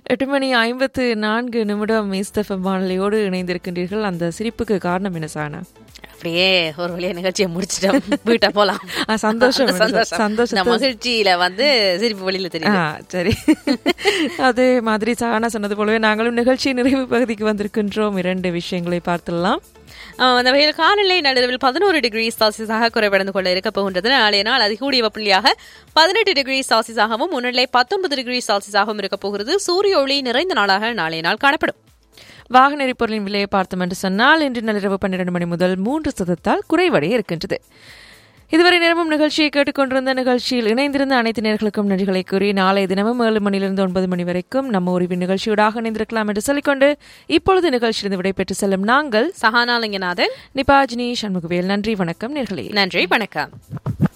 எட்டு மணி ஐம்பத்து நான்கு நிமிடம் இஸ்தஃபம் வானொலியோடு இணைந்திருக்கின்றீர்கள் அந்த சிரிப்புக்கு காரணம் என்ன சானா அப்படியே ஒரு வழியா நிகழ்ச்சியை முடிச்சிட்டோம் வீட்டை போலாம் ஆ, சந்தோஷம் அந்த சந்தோஷம் சந்தோஷத்தை- இந்த மகிழ்ச்சியில வந்து சிரிப்பு வழியில ஆ தெரியும் சரி அதே மாதிரி சானா சொன்னது போலவே நாங்களும் நிகழ்ச்சி நிறைவு பகுதிக்கு வந்திருக்கின்றோம் இரண்டு விஷயங்களை பார்த்துடலாம் அந்த வகையில் காலநிலை நடுவில் பதினோரு டிகிரி செல்சியஸாக குறைவடைந்து கொள்ள இருக்க போகின்றது நாளைய நாள் அதிகூடிய வெப்பநிலையாக பதினெட்டு டிகிரி செல்சியஸாகவும் முன்னிலை பத்தொன்பது டிகிரி செல்சியஸாகவும் இருக்க போகிறது சூரிய ஒளி நிறைந்த நாளாக நாளைய நாள் காணப்படும் வாகன எரிபொருளின் விலையை பார்த்தோம் என்று சொன்னால் இன்று நள்ளிரவு பன்னிரண்டு மணி முதல் மூன்று சதத்தால் குறைவடைய இருக்கின்றது இதுவரை நேரமும் நிகழ்ச்சியை கேட்டுக்கொண்டிருந்த நிகழ்ச்சியில் இணைந்திருந்த அனைத்து நேர்களுக்கும் நன்றிகளை கூறி நாளை தினமும் ஏழு மணியிலிருந்து ஒன்பது மணி வரைக்கும் நம்ம உரிவின் நிகழ்ச்சியோடாக இணைந்திருக்கலாம் என்று சொல்லிக்கொண்டு இப்பொழுது நிகழ்ச்சியிலிருந்து விடைபெற்று செல்லும் நாங்கள் சஹானா லிங்கநாதன் நிபாஜினி சண்முகவேல் நன்றி வணக்கம் நேர்களே நன்றி வணக்கம்